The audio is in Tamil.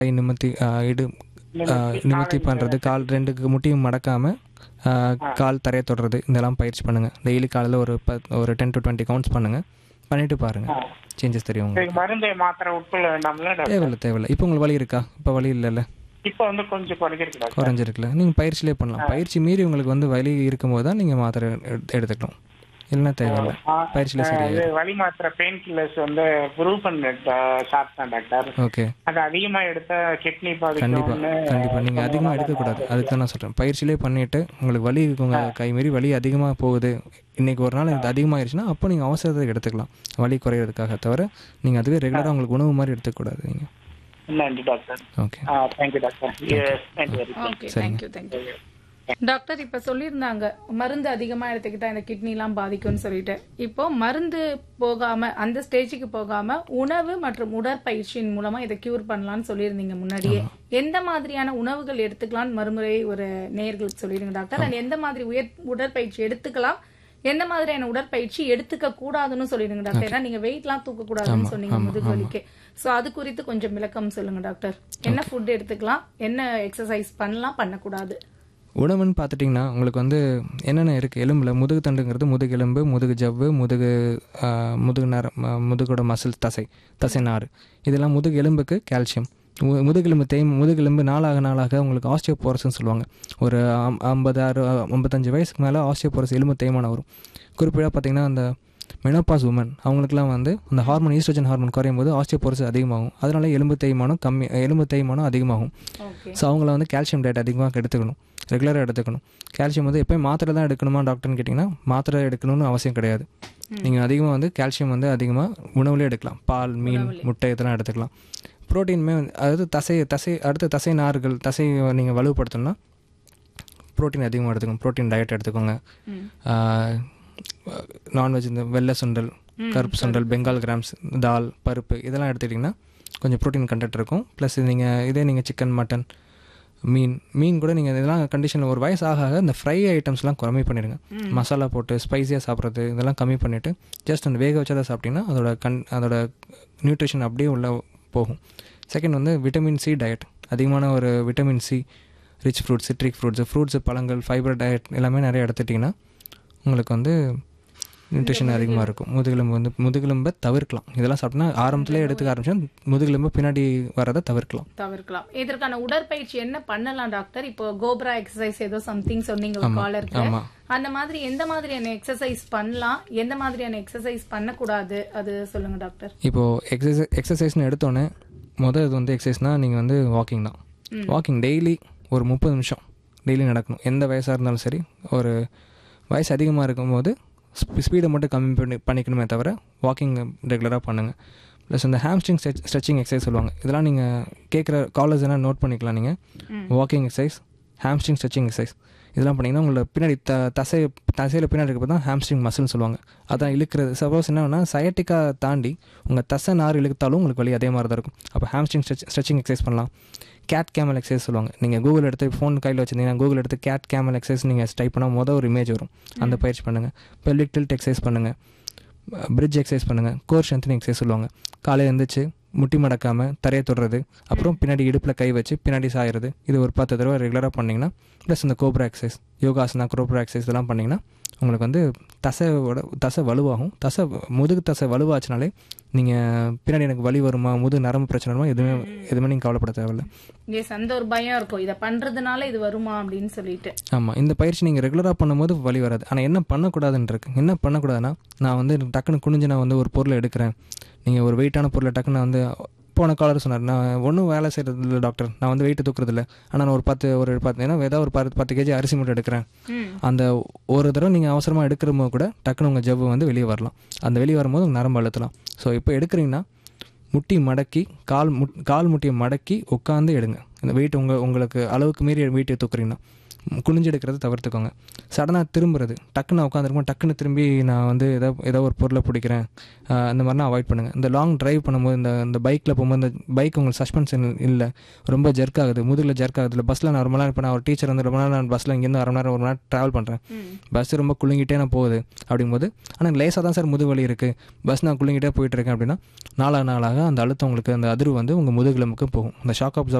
கை நிமித்தி ஆ, இடு ஆ, நிமித்தி பண்ணுறது கால் ரெண்டுக்கு முட்டியும் மடக்காமல் கால் தரையை தொடுறது இதெல்லாம் பயிற்சி பண்ணுங்கள் டெய்லி காலையில் ஒரு பத் ஒரு டென் டு டுவெண்ட்டி கவுண்ட்ஸ் பண்ணுங்கள் பண்ணிவிட்டு பாருங்கள் சேஞ்சஸ் தெரியும் உங்களுக்கு இதுக்கு மருந்து மாத்திரை உட்கொள்ள வேண்டாம்ல டாக்டர் தேவையில்லை தேவையில்லை இப்போ உங்களுக்கு வலி இருக்கா இப்போ வலி இல்லைல்ல இப்போ வந்து கொஞ்சம் குறைஞ்சிருக்கு டாக்டர் குறைஞ்சிருக்குல்ல நீங்கள் பயிற்சிலே பண்ணலாம் பயிற்சி மீறி உங்களுக்கு வந்து வலி இருக்கும்போது தான் நீங்கள் மாத்திரை எடு- எடுத்துக்கலாம் இல்லைன்னா தேவையில்லை ஆ, பயிற்சியில் இது சரியாயிடும் வலி மாத்திரை பெயின் கில்லர்ஸ் வந்து ப்ரூஃபன் சாப்பிட்டேன் டாக்டர் ஓகே அது அதிகமா எடுத்தா கிட்னி கண்டிப்பாக பாதிக்கும்னு கண்டிப்பாக நீங்கள் அதிகமாக எடுக்கக்கூடாது அதுக்கு தான் நான் சொல்கிறேன் பயிற்சியிலே பண்ணிவிட்டு உங்களுக்கு வலி உங்கள் கை மீறி வலி அதிகமாக போகுது இன்றைக்கி ஒரு நாள் இது அதிகமாகிடுச்சுன்னா அப்போ நீங்கள் அவசரத்துக்கு எடுத்துக்கலாம் வலி குறையிறதுக்காக தவிர நீங்கள் அதுவே ரெகுலராக உங்களுக்கு உணவு மாதிரி எடுத்துக்கூடாது நீங்கள் நன்றி doctor okay thank you doctor thank you very much okay thank you thank you doctor இப்ப சொல்லியிருந்தாங்க மருந்து அதிகமா எடுத்துக்கிட்டா இந்த கிட்னிலாம் பாதிக்கும்னு சொல்லிட்டு இப்போ மருந்து போகாம அந்த ஸ்டேஜுக்கு போகாம உணவு மற்றும் உடற்பயிற்சியின் மூலமா இதை கியூர் பண்ணலாம்னு சொல்லியிருந்தீங்க முன்னாடியே எந்த மாதிரியான உணவுகள் எடுத்துக்கலாம்னு மறுமுறை ஒரு நேயர்களுக்கு சொல்லிடுங்க டாக்டர் அண்ட் எந்த மாதிரி உயர் உடற்பயிற்சி எடுத்துக்கலாம் எந்த மாதிரியான உடற்பயிற்சி எடுத்துக்க கூடாதுன்னு சொல்லிடுங்க டாக்டர் ஏன்னா நீங்க வெயிட்லாம் தூக்க கூடாதுன்னு சொன்னீங்க முதுகு வலிக்கு சோ அது குறித்து கொஞ்சம் விளக்கம் சொல்லுங்க டாக்டர் என்ன ஃபுட் எடுத்துக்கலாம் என்ன எக்ஸசைஸ் பண்ணலாம் பண்ணக்கூடாது உணவுன்னு பார்த்துட்டிங்கன்னா உங்களுக்கு வந்து என்னென்ன இருக்குது எலும்பில் முதுகு தண்டுங்கிறது முதுகு எலும்பு முதுகு ஜவ்வு முதுகு ஆ, முதுகு நர ம- முதுகோட மசில் தசை தசை நார் இதெல்லாம் முதுகு எலும்புக்கு கால்சியம் மு- முதுகெலும்பு தேய் முதுகெலும்பு நாளாக நாளாக உங்களுக்கு ஆஸ்டியோபோரஸ்ன்னு சொல்லுவாங்க ஒரு ஐம்- ஐம்பது ஆறு ஐம்பத்தஞ்சு வயசுக்கு மேலே ஆஸ்டியோபோரஸ் எலும்பு தேய்மானம் வரும் குறிப்பிட்ட பார்த்தீங்கன்னா அந்த மெனோபாஸ் உமன் அவங்களுக்குலாம் வந்து அந்த ஹார்மோன் ஈஸ்ட்ரோஜன் ஹார்மோன் குறையும் போது ஆஸ்டியோபோரஸ் அதிகமாகும் அதனால எலும்பு தேய்மானம் கம்மி எலும்பு தேய்மானம் அதிகமாகும் ஓகே ஸோ அவங்கள வந்து கால்சியம் டயட் அதிகமாக எடுத்துக்கணும் ரெகுலராக எடுத்துக்கணும் கால்சியம் வந்து எப்போயும் மாத்திரை தான் எடுக்கணுமா டாக்டர்னு கேட்டிங்கன்னா மாத்திரை எடுக்கணும்னு அவசியம் கிடையாது நீங்கள் அதிகமாக வந்து கால்சியம் வந்து அதிகமாக உணவுலேயே எடுக்கலாம் பால் மீன் முட்டை இதெல்லாம் எடுத்துக்கலாம் ப்ரோட்டீனுமே வந்து அதாவது தசை தசை அடுத்து தசை நார்கள் தசை நீங்கள் வலுப்படுத்தணும்னா ப்ரோட்டீன் அதிகமாக எடுத்துக்கணும் ப்ரோட்டீன் டயட் எடுத்துக்கோங்க நான்வெஜ் இந்த வெள்ளை சுண்டல் கருப்பு சுண்டல் பெங்கால் கிராம்ஸ் தால் பருப்பு இதெல்லாம் எடுத்துக்கிட்டிங்கன்னா கொஞ்சம் ப்ரோட்டீன் கண்டென்ட் இருக்கும் ப்ளஸ் நீங்கள் இதே நீங்கள் சிக்கன் மட்டன் மீன் மீன் கூட நீங்கள் இதெல்லாம் கண்டிஷனில் ஒரு வயசு ஆக ஆக இந்த ஃப்ரை ஐட்டம்ஸ்லாம் கம்மி பண்ணிடுங்க மசாலா போட்டு ஸ்பைஸியாக சாப்பிட்றது இதெல்லாம் கம்மி பண்ணிவிட்டு ஜஸ்ட் அந்த வேக வச்சதை சாப்பிட்டீங்கன்னா அதோட கண் அதோட நியூட்ரிஷன் அப்படியே உள்ள போகும் செகண்ட் வந்து விட்டமின் சி டயட் அதிகமான ஒரு vitamin C rich fruits citric fruits fruits பழங்கள் ஃபைபர் டயட் எல்லாமே நிறைய எடுத்துட்டிங்கன்னா உங்களுக்கு வந்து நியூட்ரிஷன் அதிகமாக இருக்கும் முதுகெலும்பு வந்து முதுகெலும்பை தவிர்க்கலாம் இதெல்லாம் சாப்பிட்டா ஆரம்பத்திலே எடுத்துக்க ஆரம்பிச்சா முதுகெலும்பு பின்னாடி வரதை தவிர்க்கலாம் தவிர்க்கலாம் இதற்கான உடற்பயிற்சி என்ன பண்ணலாம் டாக்டர் இப்போ கோப்ரா எக்ஸசைஸ் ஏதோ சம்திங் சொன்னீங்க ஒரு காலருக்கு ஆமாம் அந்த மாதிரி எந்த மாதிரியான எக்ஸசைஸ் பண்ணலாம் எந்த மாதிரியான எக்ஸசைஸ் பண்ணக்கூடாது அது சொல்லுங்க டாக்டர் இப்போது எக்ஸசைஸ் எக்ஸசைஸ்னு எடுத்தோன்னே மொதல் இது வந்து எக்ஸசைஸ்னால் நீங்கள் வந்து வாக்கிங் தான் வாக்கிங் டெய்லி ஒரு முப்பது நிமிஷம் டெய்லி நடக்கணும் எந்த வயசாக இருந்தாலும் சரி ஒரு வயசு அதிகமாக இருக்கும்போது ஸ்பீடை மட்டும் கம்மி பண்ணி பண்ணிக்கணுமே தவிர வாக்கிங் ரெகுலராக பண்ணுங்கள் ப்ளஸ் இந்த ஹாம்ஸ்ட்ரிங் ஸ்ட்ரெச்சிங் எக்ஸசைஸ் சொல்லுவாங்க இதெல்லாம் நீங்கள் கேட்குற காலேஜ் எல்லாம் நோட் பண்ணிக்கலாம் நீங்கள் walking exercise hamstring stretching exercise இதெல்லாம் பண்ணிங்கன்னா உங்களை பின்னாடி த தசை தசையில் பின்னாடி இருக்கப்போ தான் ஹாம்ஸ்ட்ரிங் மசில்னு சொல்லுவாங்க அதான் இழுக்கிறது சப்போஸ் என்னன்னா சயட்டிக்காக தாண்டி உங்கள் தசை நார் இழுத்தாலும் உங்களுக்கு வலி அதே மாதிரி தான் இருக்கும் அப்போ ஹாம்ஸ்ட்ரிங் ஸ்ட்ரெச் ஸ்ட்ரெச்சிங் எக்ஸசைஸ் பண்ணலாம் கேட் கேமல் எக்ஸசைஸ் சொல்லுவாங்க நீங்கள் கூகுள் எடுத்து ஃபோன் கையில் வச்சிருந்தீங்கன்னா கூகுள் எடுத்து கேட் கேமல் எக்ஸசைஸ் நீங்கள் டைப் பண்ணால் மொதல் ஒரு இமேஜ் வரும் அந்த பயிற்சி பண்ணுங்கள் பெல்விக் டில்ட் எக்ஸசைஸ் பண்ணுங்கள் பிரிட்ஜ் எக்ஸசைஸ் பண்ணுங்கள் கோர் ஸ்ட்ரென்த்னிங் எக்ஸசைஸ் சொல்லுவாங்க காலையில் எழுந்திரிச்சு முட்டி மடக்காமல் தரையை தொடுறது அப்புறம் பின்னாடி இடுப்பில் கை வச்சு பின்னாடி சாயிறது இது ஒரு பத்து தடவை ரெகுலராக பண்ணிங்கன்னா ப்ளஸ் இந்த கோப்ரா எக்ஸசைஸ் யோகாசனா கோப்ரா எக்ஸசைஸ் இதெல்லாம் பண்ணிங்கன்னா உங்களுக்கு வந்து தசையோட தசை வலுவாகும் தசை முதுகு தசை வலுவாச்சுனாலே நீங்கள் பின்னாடி எனக்கு வலி வருமா முதுகு நரம்பு பிரச்சனை வருமா எதுவுமே எதுவுமே நீங்கள் கவலைப்பட தேவையில்ல எஸ் அந்த ஒரு பயம் இருக்கும் இதை பண்றதுனால இது வருமா அப்படின்னு சொல்லிட்டு ஆமாம் இந்த பயிற்சி நீங்கள் ரெகுலராக பண்ணும்போது வலி வராது ஆனால் என்ன பண்ணக்கூடாதுன்னு இருக்கு என்ன பண்ணக்கூடாதுன்னா நான் வந்து டக்குன்னு குனிஞ்சு நான் வந்து ஒரு பொருளை எடுக்கிறேன் நீங்கள் ஒரு வெயிட்டான பொருளை டக்குன்னு நான் வந்து போன காலர் சொன்னார் நான் ஒன்றும் வேலை செய்கிறது இல்லை டாக்டர் நான் வந்து வெயிட்டு தூக்குறது இல்லை ஆனால் நான் ஒரு பத்து ஒரு பத்து ஏன்னா ஏதாவது ஒரு பத்து பத்து கேஜி அரிசி மூட்டை எடுக்கிறேன் அந்த ஒரு தடவை நீங்கள் அவசரமாக எடுக்கிற போது கூட டக்குன்னு உங்கள் ஜவ்வு வந்து வெளியே வரலாம் அந்த வெளியே வரும்போது உங்கள் நரம்பு அழுத்தலாம் ஸோ இப்போ எடுக்கிறீங்கன்னா முட்டி மடக்கி கால் முட் கால் முட்டியை மடக்கி உட்காந்து எடுங்க இந்த வெயிட் உங்கள் உங்களுக்கு அளவுக்கு மீறி வெயிட்டை தூக்குறீங்கன்னா குனிஞ்செடுக்கிறத தவிர்த்துக்கோங்க சடனாக திரும்புறது டக்குன்னு உட்காந்துருக்கும் டக்குன்னு திரும்பி நான் வந்து ஏதோ ஏதோ ஒரு பொருளை பிடிக்கிறேன் ஆஹ் அந்த மாதிரிலாம் அவாய்ட் பண்ணுங்கள் இந்த லாங் டிரைவ் பண்ணும்போது இந்த இந்த பைக்கில் போகும்போது இந்த பைக் உங்களுக்கு சஸ்பென்ஷன் இல்லை ரொம்ப ஜெர்க் ஆகுது முதுகில் ஜெர்க் ஆகுது இல்லை பஸ்ஸில் நான் ரொம்ப நேரம் இப்போ நான் ஒரு டீச்சர் வந்து ரொம்ப நேரம் நான் பஸ்ஸில் இங்கேருந்து அரை மணி நேரம் ஒரு மணி நேரம் ட்ராவல் பண்ணுறேன் பஸ் ரொம்ப குலுங்கிட்டே நான் போகுது அப்படிங்கும்போது ஆனால் லேசாக தான் சார் முதுகு வலி இருக்குது பஸ் நான் குலுங்கிட்டே போயிட்டு இருக்கேன் அப்படின்னா நாளாக நாளாக அந்த அழுத்தம் உங்களுக்கு அந்த அதிர்வு வந்து உங்கள் முதுகெலும்புக்கு போகும் அந்த ஷாக்